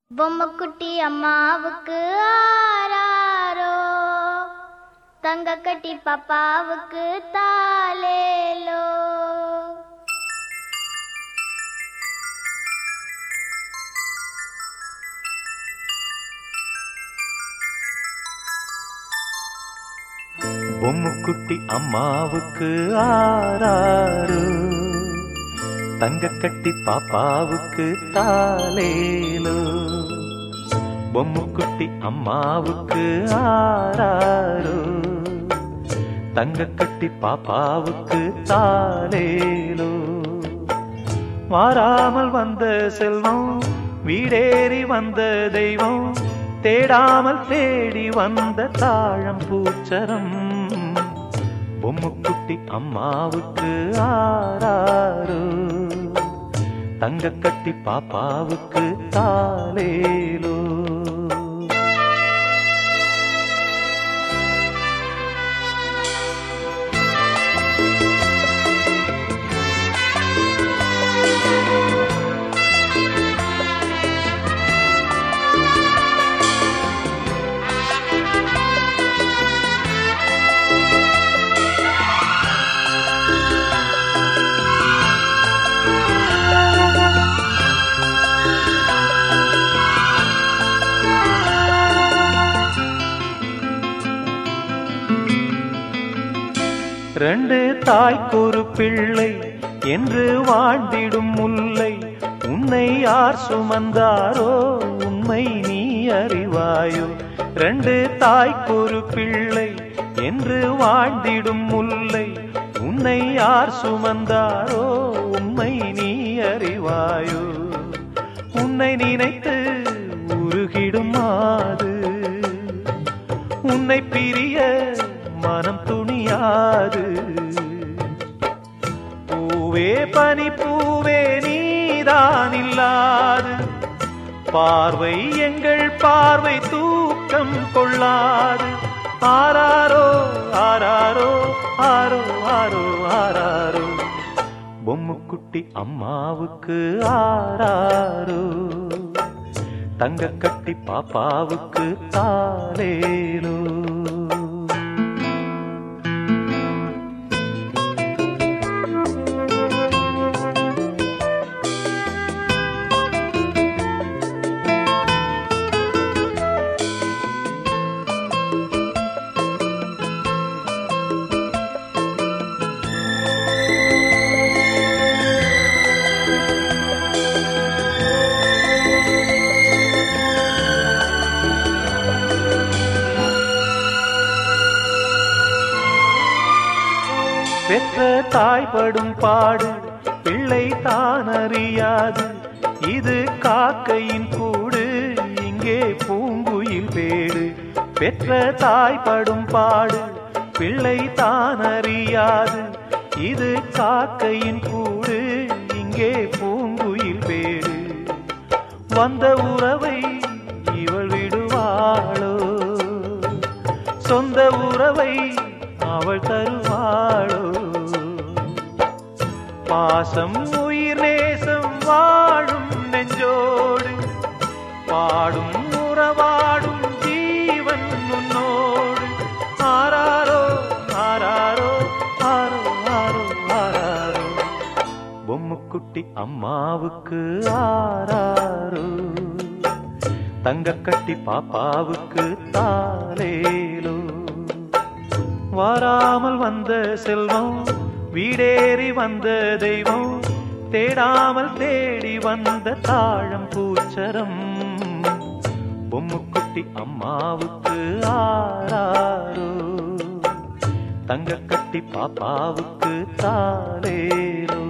பொம்மைக்குட்டி அம்மாவுக்கு ஆராரோ தங்க கட்டி பாப்பாவுக்கு தாலேலோ பொம்முக்குட்டி அம்மாவுக்கு ஆராரு தங்கக்கட்டி பாப்பாவுக்கு தாலேலோ பொம்முக்குட்டி அம்மாவுக்கு ஆராரு தங்கக்கட்டி பாப்பாவுக்கு தாலேலோ மாறாமல் வந்த செல்வம் வீடேறி வந்த தெய்வம் தேடாமல் தேடி வந்த தாழம் பூச்சரம் பொம்முக்குட்டி அம்மாவுக்கு ஆராரு தங்கக்கட்டி பாப்பாவுக்கு தாலேலோ ரெண்டு தாய்க்கொரு பிள்ளை என்று வாழ்ந்திடும் முல்லை உன்னை யார் சுமந்தாரோ உண்மை நீ அறிவாயோ ரெண்டு தாய்க்கொரு பிள்ளை என்று வாழ்ந்திடும் முல்லை உன்னை யார் சுமந்தாரோ உண்மை நீ அறிவாயோ உன்னை நினைத்து உருகிடும் மாது உன்னை பிரிய மனம் துணியாது பூவே பனி பூவே நீதான் இல்லாது பார்வை எங்கள் பார்வை தூக்கம் கொள்ளாது ஆராரோ ஆராரோ ஆரோ ஆரோ ஆராரோ பொம்முக்குட்டி அம்மாவுக்கு ஆராரோ தங்கக்கட்டி பாப்பாவுக்கு தாலேலோ பெற்ற தாய்படும் பாடு பிள்ளை தான் அறியாது இது காக்கையின் கூடு இங்கே பூங்குயில் பேடு பெற்ற தாய்படும் பாடு பிள்ளை தான் அறியாது இது காக்கையின் கூடு இங்கே பூங்குயில் பேடு வந்த உறவை இவள் விடுவாளோ சொந்த உறவை அவள் தருவாளோ பாசம் உயிர் நேசம் வாழும் நெஞ்சோடு பாடும் உறவாடும் ஜீவன் உன்னோடு ஆராரோ ஆராரோ ஆரோ ஆரோ ஆராரோ பொம்முக்குட்டி அம்மாவுக்கு ஆராரோ தங்கக்கட்டி பாப்பாவுக்கு தாலேலோ வாராமல் வந்த செல்வம் வீடேறி வந்த தெய்வம் தேடாமல் தேடி வந்த தாழம் பூச்சரம் பொம்முக்குட்டி அம்மாவுக்கு ஆராரோ தங்கக்கட்டி பாப்பாவுக்கு தாலேலோ